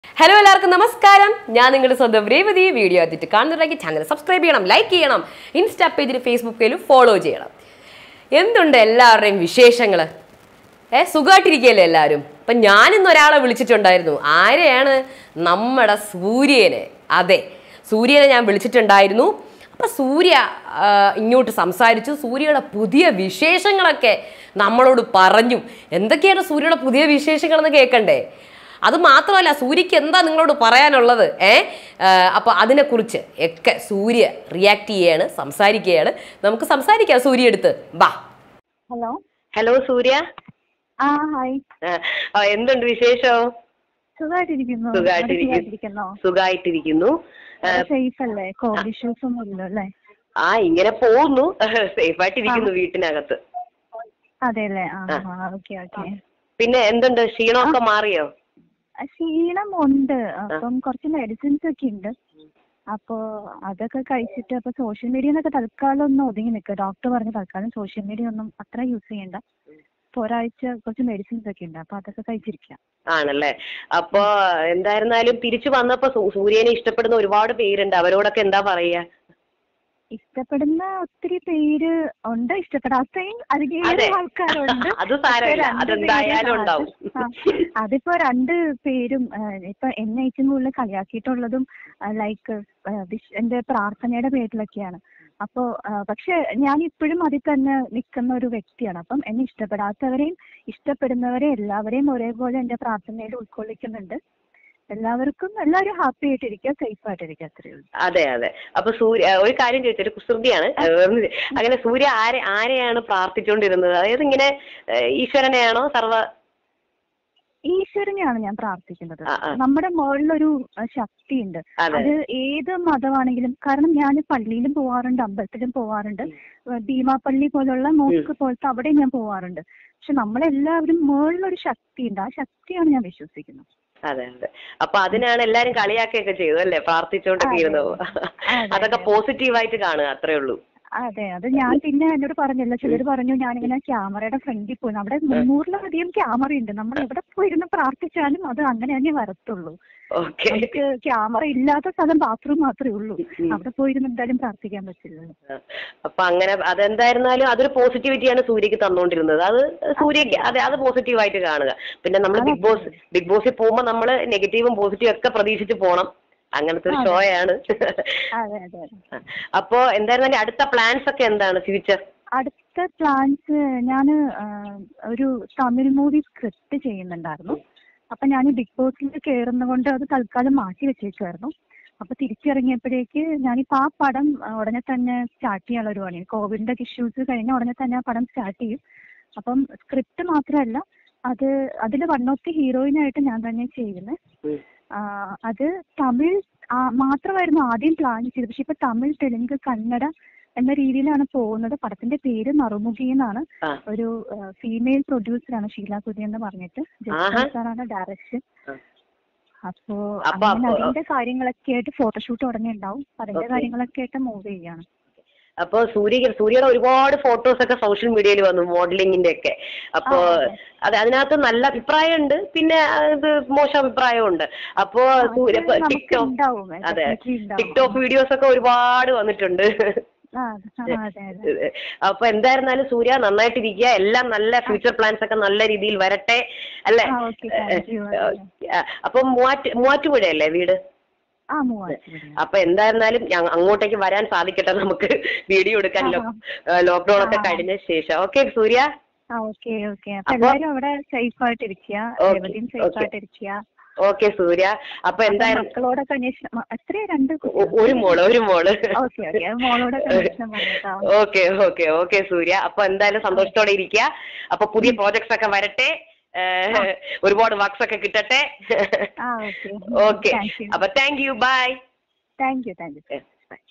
Hello എല്ലാവർക്കും നമസ്കാരം ഞാൻ നിങ്ങളുടെ സ്വന്തം രേവതി വീഡിയോ എത്തിയിട്ട് കാണുന്നുണ്ടെങ്കിൽ ചാനൽ സബ്സ്ക്രൈബ് ചെയ്യണം ലൈക്ക് ചെയ്യണം ഇൻസ്റ്റാ പേജിൽ ഫേസ്ബുക്ക് പേജിൽ ഫോളോ ചെയ്യണം എന്തുണ്ട് എല്ലാവരുടെയും വിശേഷങ്ങൾ ഏ സുഖമായിട്ടിരിക്കുകയല്ലേ എല്ലാവരും അപ്പം ഞാനിന്ന് ഒരാളെ വിളിച്ചിട്ടുണ്ടായിരുന്നു ആരെയാണ് നമ്മുടെ സൂര്യനെ അതെ സൂര്യനെ ഞാൻ വിളിച്ചിട്ടുണ്ടായിരുന്നു അപ്പം സൂര്യ ആ, ഇങ്ങോട്ട് സംസാരിച്ചു സൂര്യയുടെ പുതിയ വിശേഷങ്ങളൊക്കെ നമ്മളോട് പറഞ്ഞു എന്തൊക്കെയാണ് സൂര്യയുടെ പുതിയ വിശേഷങ്ങളെന്ന് കേൾക്കണ്ടേ അത് മാത്രമല്ല സൂര്യക്ക് എന്താ നിങ്ങളോട് പറയാനുള്ളത് ഏ അപ്പോൾ അതിനെക്കുറിച്ച് ഒക്കെ സൂര്യ റിയാക്ട് ചെയ്യാണ് സംസാരിക്കുകയാണ് നമുക്ക് സംസാരിക്കാം സൂര്യ എടുത്ത് ബാ ഹലോ ഹലോ സൂര്യ ആ ഹായ് ആ, എന്തുണ്ട് വിശേഷം സുഖമായിട്ടിരിക്കുന്നു സുഖായിട്ടിരിക്കുന്നു. സുഖമായിട്ടിരിക്കുന്നോ സുഖമായിട്ടിരിക്കുന്നു സേഫ് അല്ലേ കോവിഡ് ഇഷ്യൂസ് ഒന്നും ഇല്ല അല്ലേ ആ ഇങ്ങനെ പോകുന്നു സേഫ് ആയിട്ടിരിക്കുന്നു വീട്ടിനകത്ത് അതെ അല്ലേ ആ ഓക്കെ ഓക്കെ പിന്നെ എന്തുണ്ട് ക്ഷീണമൊക്കെ മാറിയോ ക്ഷീണം ഉണ്ട് അപ്പം കുറച്ച് മെഡിസിൻസ് ഒക്കെ ഉണ്ട് അപ്പോ അതൊക്കെ കഴിച്ചിട്ട് അപ്പൊ സോഷ്യൽ മീഡിയ എന്നൊക്കെ തൽക്കാലം ഒന്ന് ഒതുങ്ങി നിൽക്കുക ഡോക്ടർ പറഞ്ഞു തൽക്കാലം സോഷ്യൽ മീഡിയ ഒന്നും അത്ര യൂസ് ചെയ്യണ്ട ഇപ്പൊ ഒരാഴ്ച കുറച്ച് മെഡിസിൻസ് ഒക്കെ ഉണ്ട് അപ്പൊ അതൊക്കെ കഴിച്ചിരിക്കാം ആണല്ലേ അപ്പൊ എന്തായിരുന്നാലും തിരിച്ചു വന്നപ്പോ സൂ- സൂര്യനെ ഇഷ്ടപ്പെടുന്ന ഒരുപാട് പേരുണ്ട് അവരോടൊക്കെ എന്താ പറയാ ഇഷ്ടപ്പെടുന്ന ഒത്തിരി പേര് ഉണ്ട് ഇഷ്ടപ്പെടാത്തയും അതെ. അധികം ആൾക്കാരുണ്ട് അത് സാരമില്ല. പക്ഷേ രണ്ട് അതെന്തായാലും പേര് ഉണ്ടാവും. ആ, അതിപ്പോ രണ്ട് പേരും ആ, ഇപ്പൊ എന്നെ ഏറ്റവും കൂടുതൽ കളിയാക്കിയിട്ടുള്ളതും ലൈക്ക് എന്റെ പ്രാർത്ഥനയുടെ പേരിലൊക്കെയാണ് അപ്പോ ആ, പക്ഷെ ഞാൻ ഇപ്പോഴും അതിൽ തന്നെ നിൽക്കുന്ന ഒരു വ്യക്തിയാണ് അപ്പം എന്നെ ഇഷ്ടപ്പെടാത്തവരെയും ഇഷ്ടപ്പെടുന്നവരെ എല്ലാവരെയും ഒരേപോലെ എന്റെ പ്രാർത്ഥനയിൽ ഉൾക്കൊള്ളിക്കുന്നുണ്ട് എല്ലാവർക്കും എല്ലാവരും ഹാപ്പി ആയിട്ടിരിക്കുക സേഫ് ആയിട്ടിരിക്കുക അത്രയേ ഉള്ളൂ അതെ അതെ അപ്പൊ സൂര്യ ഒരു കാര്യം ചോദിച്ചൊരു കുസൃതിയാണ് അങ്ങനെ സൂര്യ ആരെ ആരെയാണ് പ്രാർത്ഥിച്ചുകൊണ്ടിരുന്നത് അതായത് ഇങ്ങനെ ഏഹ്, ഈശ്വരനെയാണോ സർവ ഈശ്വരനെയാണ് ഞാൻ പ്രാർത്ഥിക്കുന്നത് ആ, ആ. നമ്മുടെ മുകളിലൊരു അഹ്, ശക്തിയുണ്ട് അതെ അത് ഏത് മതമാണെങ്കിലും കാരണം ഞാൻ പള്ളിയിലും പോവാറുണ്ട് അമ്പലത്തിലും പോവാറുണ്ട് ഭീമാപ്പള്ളി പോലുള്ള മോസ്ക് പോലത്തെ അവിടെ ഞാൻ പോവാറുണ്ട് പക്ഷെ നമ്മളെല്ലാവരും മുകളിലൊരു ശക്തിയുണ്ട് ആ ശക്തിയാണ് ഞാൻ വിശ്വസിക്കുന്നത് അതെ അതെ അപ്പൊ അതിനാണ് എല്ലാരും കളിയാക്കുകയൊക്കെ ചെയ്തു അല്ലേ പ്രാർത്ഥിച്ചോണ്ടൊക്കെ അതെ. ഇരുന്നു അതെ, അതൊക്കെ അതെ. പോസിറ്റീവായിട്ട് കാണുക അത്രേ ഉള്ളൂ അതെ അത് ഞാൻ പിന്നെ എന്നോട് പറഞ്ഞല്ലോ ചിലർ പറഞ്ഞു ഞാനിങ്ങനെ ക്യാമറയുടെ ഫ്രണ്ടിൽ പോയി അവിടെ മുന്നൂറിലധികം ക്യാമറ ഉണ്ട് നമ്മൾ എവിടെ പോയിരുന്ന് പ്രാർത്ഥിച്ചാലും അത് അങ്ങനെ തന്നെ വരത്തുള്ളൂ ഓക്കെ നമുക്ക് ക്യാമറ ഇല്ലാത്ത സ്ഥലം ബാത്റൂം മാത്രമേ ഉള്ളൂ അവിടെ പോയിരുന്ന് എന്തായാലും പ്രാർത്ഥിക്കാൻ പറ്റില്ലല്ലോ അപ്പൊ അങ്ങനെ അതെന്തായിരുന്നാലും അതൊരു പോസിറ്റിവിറ്റിയാണ് സൂര്യക്ക് തന്നുകൊണ്ടിരുന്നത് അത് സൂര്യക്ക് അതെ അത് പോസിറ്റീവായിട്ട് കാണുക പിന്നെ നമ്മൾ ബിഗ് ബോസ് ബിഗ് ബോസിൽ പോകുമ്പോൾ നമ്മൾ നെഗറ്റീവും പോസിറ്റീവും ഒക്കെ പ്രതീക്ഷിച്ച് പോണം അങ്ങനത്തെ ഒരു ഷോ ആണ് അതെ അതെ അതെ അപ്പോ എന്തായിരുന്നാലും അടുത്ത പ്ലാൻസ് ഒക്കെ എന്താണ് ഫ്യൂച്ചർ അടുത്ത പ്ലാൻസ് ഞാൻ ഒരു തമിഴ് മൂവി സ്ക്രിപ്റ്റ് ചെയ്യുന്നുണ്ടായിരുന്നു അപ്പൊ ഞാൻ ബിഗ് ബോസിൽ കയറുന്ന കൊണ്ട് അത് തൽക്കാലം മാറ്റി വെച്ചേക്കുമായിരുന്നു അപ്പൊ തിരിച്ചിറങ്ങിയപ്പോഴേക്ക് ഞാനിപ്പോ ആ പടം ആ, ഉടനെ തന്നെ സ്റ്റാർട്ട് ചെയ്യാനുള്ള ഒരു പണിയാണ് കോവിഡിന്റെ ഇഷ്യൂസ് കഴിഞ്ഞ ഉടനെ തന്നെ ആ പടം സ്റ്റാർട്ട് ചെയ്യും അപ്പം സ്ക്രിപ്റ്റ് മാത്രമല്ല അത് അതിൽ വൺ ഓഫ് ദി ഹീറോയിനായിട്ട് ഞാൻ തന്നെ ചെയ്യുന്നത് ആ, അത് തമിഴ് ആ, മാത്രമായിരുന്നു ആദ്യം പ്ലാൻ ചെയ്തത് പക്ഷെ ഇപ്പൊ തമിഴ് തെലുങ്ക് കന്നഡ എന്ന രീതിയിലാണ് പോകുന്നത് പടത്തിന്റെ പേര് നറുമുഖി എന്നാണ് ആ. ഒരു ഫീമെയിൽ പ്രൊഡ്യൂസറാണ് ഷീല കുതി എന്ന് പറഞ്ഞിട്ട് ആഹാ. ജസ്റ്റിൻ സാറാണ് ഡയറക്ഷൻ ആ. അപ്പോ അപ്പൊ- അങ്ങനെ അപ്പൊ- അതിന്റെ കാര്യങ്ങളൊക്കെ ആയിട്ട് ഫോട്ടോഷൂട്ട് ഉടനെ ഉണ്ടാവും അതിന്റെ Okay. കാര്യങ്ങളൊക്കെ ആയിട്ട് മൂവ് ചെയ്യാണ് അപ്പൊ സൂര്യ സൂര്യയുടെ ഒരുപാട് ഫോട്ടോസ് ഒക്കെ സോഷ്യൽ മീഡിയയിൽ വന്നു മോഡലിംഗിന്റെ ഒക്കെ അപ്പോ ആ, അതെ. അതെ അതിനകത്ത് നല്ല അഭിപ്രായമുണ്ട് പിന്നെ ഇത് മോശം അഭിപ്രായമുണ്ട് അപ്പോ സൂര്യ അത് നമുക്ക് ടിക്ടോക്ക് ഉണ്ടാവും അതെ definitely ഉണ്ടാവും. ടിക്ടോക്ക് വീഡിയോസ് ഒക്കെ ഒരുപാട് വന്നിട്ടുണ്ട് ആ, ആ, അതെ അതെ അപ്പൊ എന്തായിരുന്നാലും സൂര്യ നന്നായിട്ടിരിക്കുക എല്ലാം നല്ല ഫ്യൂച്ചർ പ്ലാൻസ് ഒക്കെ നല്ല രീതിയിൽ വരട്ടെ അല്ലേ ആ, okay, thank you. അപ്പൊ മൂവാറ്റ് മൂവാറ്റുപുഴയല്ലേ വീട് ആ മൂവാറ്റുപുഴ അപ്പൊ എന്തായിരുന്നാലും ഞ- അങ്ങോട്ടേക്ക് വരാൻ സാധിക്കട്ടെ നമുക്ക് വീഡിയോ എടുക്കാൻ ലോക്ക്ഡൌൺ ഒക്കെ ആ. കഴിഞ്ഞ ശേഷം ഓക്കെ സൂര്യ ആ ഓക്കെ ഓക്കെ അപ്പൊ അപ്പൊ- എല്ലാരും അവിടെ സേഫ് ആയിട്ടിരിക്കുക Okay, രേവതിയും സേഫ് okay. ആയിട്ടിരിക്കുക ഓക്കെ സൂര്യ അപ്പൊ അപ്പൊ എന്തായാലും മക്കളോടൊക്കെ അന്വേഷണം മ- എത്രയാ രണ്ട് ഒ- ഒരു മോള് ഒരു മോള് ഓക്കെ ഓക്കെ മോളോടൊക്കെ അന്വേഷണം പറഞ്ഞേക്കാം ഓക്കെ ഓക്കെ ഓക്കെ സൂര്യ അപ്പൊ എന്തായാലും സന്തോഷത്തോടെ ഇരിക്കുക അപ്പൊ പുതിയ പ്രോജക്ട്സ് ഒക്കെ വരട്ടെ ഏഹ്, ഒരുപാട് വർക്ക്സ് ഒക്കെ കിട്ടട്ടെ ആ ഓക്കെ ഓക്കെ താങ്ക് യു അപ്പൊ thank you bye thank you thank you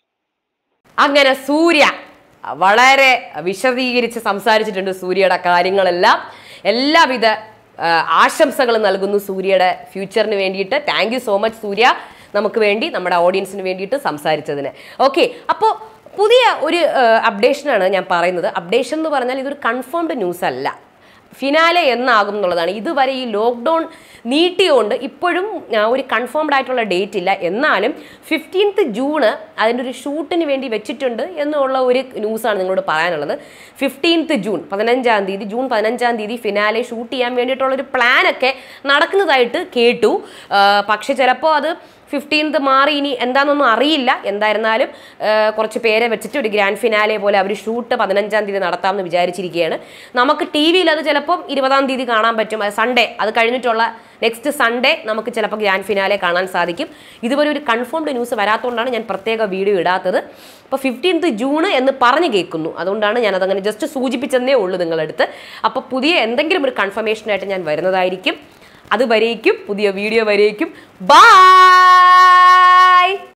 അങ്ങനെ സൂര്യ വളരെ വിശദീകരിച്ച് സംസാരിച്ചിട്ടുണ്ട് സൂര്യയുടെ കാര്യങ്ങളെല്ലാം എല്ലാവിധ ആ, ആശംസകളും നൽകുന്നു സൂര്യയുടെ ഫ്യൂച്ചറിന് വേണ്ടിയിട്ട് thank you so much Surya നമുക്ക് വേണ്ടി നമ്മുടെ ഓഡിയൻസിന് വേണ്ടിയിട്ട് സംസാരിച്ചതിന് ഓക്കെ അപ്പോൾ പുതിയ ഒരു അപ്ഡേഷനാണ് ഞാൻ പറയുന്നത് അപ്ഡേഷൻ എന്ന് പറഞ്ഞാൽ ഇതൊരു കൺഫേംഡ് ന്യൂസ് അല്ല ഫിനാലെ എന്നാകും എന്നുള്ളതാണ് ഇതുവരെ ഈ ലോക്ക്ഡൗൺ നീട്ടിയോണ്ട് ഇപ്പോഴും ആ, ഒരു കൺഫേംഡ് ആയിട്ടുള്ള ഡേറ്റ് ഇല്ല എന്നാലും ഫിഫ്റ്റീൻത്ത് ജൂണ് അതിൻ്റെ ഒരു ഷൂട്ടിന് വേണ്ടി വെച്ചിട്ടുണ്ട് എന്നുള്ള ഒരു ന്യൂസാണ് നിങ്ങളോട് പറയാനുള്ളത് ഫിഫ്റ്റീൻത്ത് ജൂൺ പതിനഞ്ചാം തീയതി ജൂൺ പതിനഞ്ചാം തീയതി ഫിനാലെ ഷൂട്ട് ചെയ്യാൻ വേണ്ടിയിട്ടുള്ള ഒരു പ്ലാനൊക്കെ നടക്കുന്നതായിട്ട് കേട്ടു ആ, പക്ഷെ ചിലപ്പോൾ അത് ഫിഫ്റ്റീൻത്ത് മാറി ഇനി എന്താണെന്നൊന്നും അറിയില്ല എന്തായിരുന്നാലും ആ, കുറച്ച് പേരെ വെച്ചിട്ട് ഒരു ഗ്രാൻഡ് ഫിനാലെ പോലെ അവർ ഷൂട്ട് പതിനഞ്ചാം തീയതി നടത്താമെന്ന് വിചാരിച്ചിരിക്കുകയാണ് നമുക്ക് ടി വിയിൽ അത് ചിലപ്പം ഇരുപതാം തീയതി കാണാൻ പറ്റും അത് സൺഡേ അത് കഴിഞ്ഞിട്ടുള്ള നെക്സ്റ്റ് സൺഡേ നമുക്ക് ചിലപ്പോൾ ഗ്രാൻഡ് ഫിനാലെ കാണാൻ സാധിക്കും ഇതുവരെ ഒരു കൺഫേംഡ് ന്യൂസ് വരാത്തതുകൊണ്ടാണ് ഞാൻ പ്രത്യേക വീഡിയോ ഇടാത്തത് അപ്പോൾ ഫിഫ്റ്റീൻത്ത് ജൂണ് എന്ന് പറഞ്ഞു കേൾക്കുന്നു അതുകൊണ്ടാണ് ഞാൻ അതങ്ങനെ ജസ്റ്റ് സൂചിപ്പിച്ചതേ ഉള്ളൂ നിങ്ങളടുത്ത് അപ്പോൾ പുതിയ എന്തെങ്കിലും ഒരു കൺഫർമേഷനായിട്ട് ഞാൻ വരുന്നതായിരിക്കും അതുവരേക്കും പുതിയ വീഡിയോ വരേക്കും ബൈ